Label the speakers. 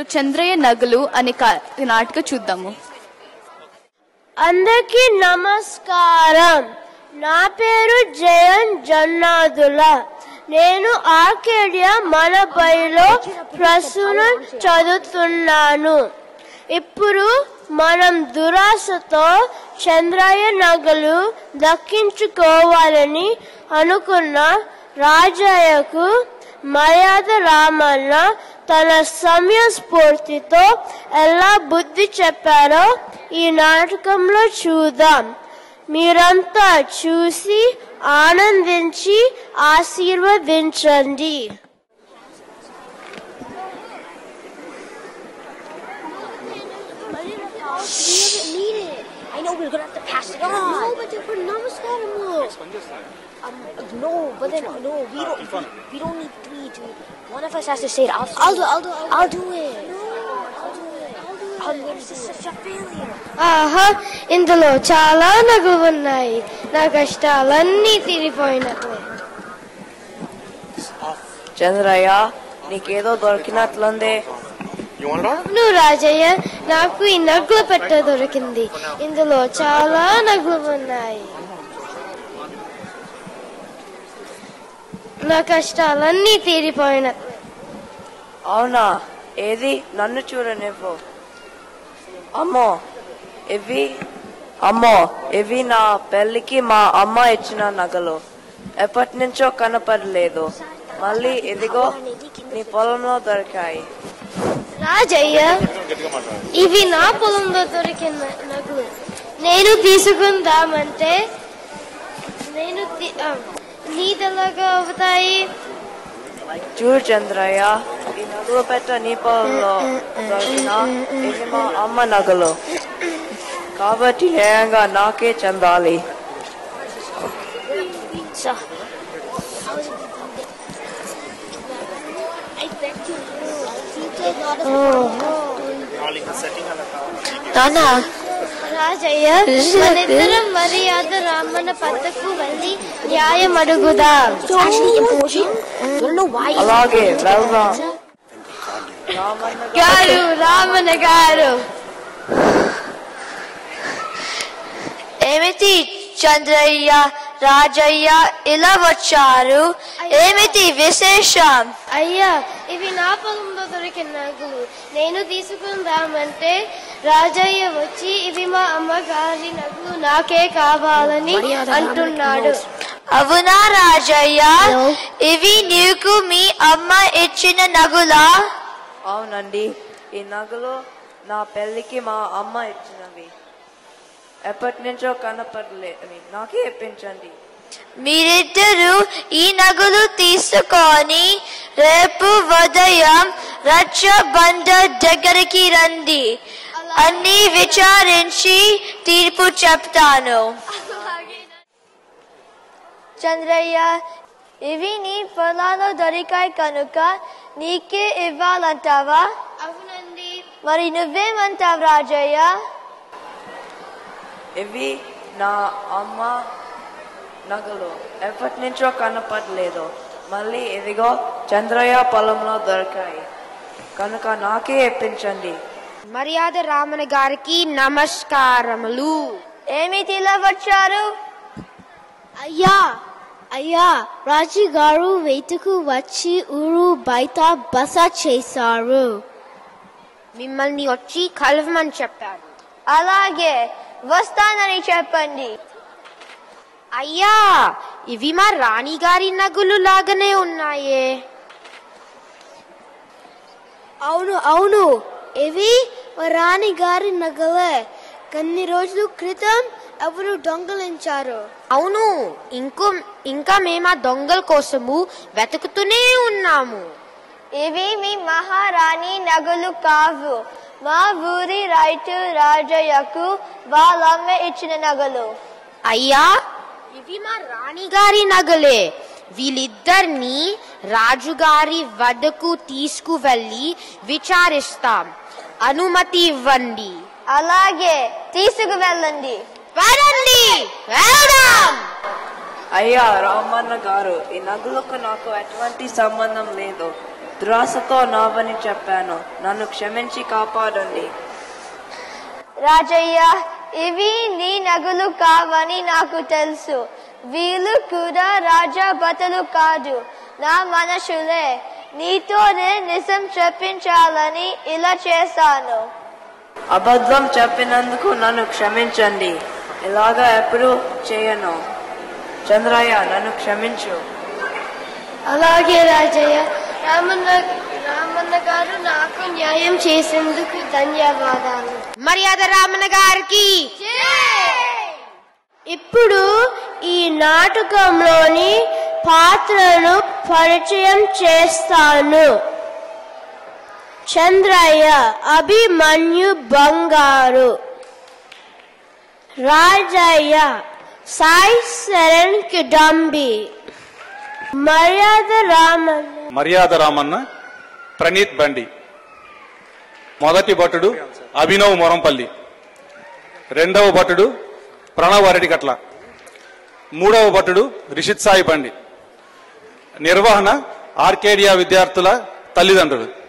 Speaker 1: చంద్రయ్య నగలు అనే కా- నాటిక చూద్దాము
Speaker 2: అందరికీ నమస్కారం నా పేరు జయన్ జన్నాదుల నేను ఆర్కేడియా మనబడిలో ప్రస్తుతం చదువుతున్నాను ఇప్పుడు మనం దురాశతో చంద్రయ్య నగలు దక్కించుకోవాలని అనుకున్న రాజయ్యకు మర్యాద రామన్న తన సమయస్ఫూర్తితో ఎలా బుద్ధి చెప్పారో ఈ నాటకంలో చూద్దాం మీరంతా చూసి ఆనందించి ఆశీర్వదించండి
Speaker 3: need it. I know we're gonna have to pass it on. No, but for namaskaram. Um, no, but then no, we don't. We, we don't need three to. One of us has to say it. I'll. I'll do. I'll do. I'll, I'll do it. No, I'll do it. I'll do it. Um, this is such a failure.
Speaker 2: ఆహా ఇందులో చాలా నగలు ఉన్నాయి నా కష్టాలన్నీ తీరిపోయినట్లే
Speaker 4: చంద్రయ్య నీకేదో దొరికినట్లుందే
Speaker 2: అవును రాజయ్య నాకు ఈ నగుల పెట్ట దొరికింది ఇందులో చాలా నగులు ఉన్నాయి నా కష్టాలన్నీ తీరిపోయినట్లే
Speaker 4: అవునా ఏది నన్ను చూడనివ్వు అమ్మో ఇవి అమ్మో ఇవి నా పెళ్లికి మా అమ్మ ఇచ్చిన నగలు ఎప్పటి నుంచో కనపడలేదు మళ్ళీ ఇదిగో నీ పొలంలో దొరికాయి
Speaker 2: రాజయ్య ఇవి నా పొలంలో దొరికిన నగులు నేను తీసుకుందామంటే నేను తీ- ఆ, నీదెలాగా అవుతాయి
Speaker 4: చూడు చంద్రయ్య ఈ నగలు పెట్ట నీ పొలంలో దొరికిన ఇవి మా అమ్మ నగలు కాబట్టి న్యాయంగా నాకే చెందాలి
Speaker 3: So. I bet you.
Speaker 2: నానా రాజయ్య మనిద్దరం మర్యాద రామన్న పద్దకు వెళ్ళి న్యాయం అడుగుదాం
Speaker 3: It's actually important. You don't know why.
Speaker 4: అలాగే వెళ్దాం రామన్న
Speaker 2: గారు రామన్న గారు
Speaker 5: ఏమిటి చంద్రయ్య రాజయ్య ఇలా వచ్చారు ఏమిటి విశేషం
Speaker 2: అయ్యా ఇవి నా పొలంలో దొరికిన నగులు నేను తీసుకుందామంటే రాజయ్య వచ్చి ఇవి మా అమ్మగారి నగులు నాకే కావాలని అంటున్నాడు
Speaker 5: అవునా రాజయ్య ఇవి నీకు మీ అమ్మ ఇచ్చిన నగులా
Speaker 4: అవునండి ఈ నగలు నా పెళ్లికి మా అమ్మ ఇచ్చినవి ఎప్పటి నుంచో కనపడలేదు నాకే ఇప్పించండి
Speaker 5: మీరిద్దరూ ఈ నగులు తీసుకొని రేపు ఉదయం రచ్చబండ దగ్గరికి రండి అన్ని విచారించి తీర్పు చెప్తాను చంద్రయ్య ఇవి నీ పొలాల్లో దొరికాయి కనుక నీకే ఇవ్వాలంటావా
Speaker 2: అవునండి
Speaker 5: మరి నువ్వేమంటావు రాజయ్య
Speaker 4: ఇవి నా అమ్మ నగలు ఎప్పటి నుంచో కనపడలేదు మళ్ళీ ఇదిగో చంద్రయ్య పొలంలో దొరికాయి కనుక నాకే ఇప్పించండి
Speaker 6: మర్యాద రామణ గారికి నమస్కారములు
Speaker 5: ఏమిటి ఇలా వచ్చారు
Speaker 2: అయ్యా అయ్యా రాజు గారు వెతుకు వచ్చి ఊరు బయట బస చేశారు
Speaker 6: మిమ్మల్ని వచ్చి కలవమని చెప్పారు
Speaker 5: అలాగే వస్తానని చెప్పండి
Speaker 6: అయ్యా ఇవి మా రాణి గారి నగులు లాగానే ఉన్నాయే
Speaker 2: అవును అవును ఇవి రాణి గారి నగలే కొన్ని రోజుల క్రితం ఎవరు దొంగలించారు
Speaker 6: అవును ఇంకో ఇంకా మేము ఆ దొంగల కోసము వెతుకుతూనే ఉన్నాము
Speaker 5: ఇవి మీ మహారాణి నగలు కావు మా ఊరి రైతు రాజయ్యకు వాళ్ళమ్మ ఇచ్చిన నగలు
Speaker 6: అయ్యా ఇవి మా రాణి గారి నగలే వీళ్ళిద్దరిని రాజుగారి వద్దకు తీసుకువెళ్ళి విచారిస్తాం అనుమతి ఇవ్వండి
Speaker 5: అలాగే తీసుకువెళ్ళండి
Speaker 6: వెళ్ళండి వెళ్దాం
Speaker 4: అయ్యా రామన్న గారు ఈ నగలకు నాకు ఎటువంటి సంబంధం లేదు దురాశతో నావని చెప్పాను నన్ను క్షమించి కాపాడండి
Speaker 5: రాజయ్య ఇవి నీ నగలు కావని నాకు తెలుసు వీళ్ళు కూడా రాజా బతలు కాదు నా మనుషులే నీతోనే నిజం చెప్పించాలని ఇలా చేశాను
Speaker 4: అబద్ధం చెప్పినందుకు నన్ను క్షమించండి ఇలాగా ఎప్పుడు చేయను చంద్రయ్య నన్ను క్షమించు
Speaker 2: అలాగే రాజయ్య రామన్న రామన్న గారు నాకు న్యాయం చేసేందుకు ధన్యవాదాలు
Speaker 6: మర్యాద రామన్న గారికి
Speaker 2: ఇప్పుడు ఈ నాటకంలోని పాత్రను పరిచయం చేస్తాను చంద్రయ్య అభిమన్యు బంగారు రాజయ్య సాయి శరణ్ కిడంబి మర్యాద రామన్
Speaker 7: మర్యాద రామన్న ప్రణీత్ బండి మొదటి భటుడు అభినవ్ మొరంపల్లి రెండవ భటుడు ప్రణవ్ అరటికట్ల మూడవ భటుడు రిషిత్ సాయి బండి నిర్వహణ ఆర్కేడియా విద్యార్థుల తల్లిదండ్రులు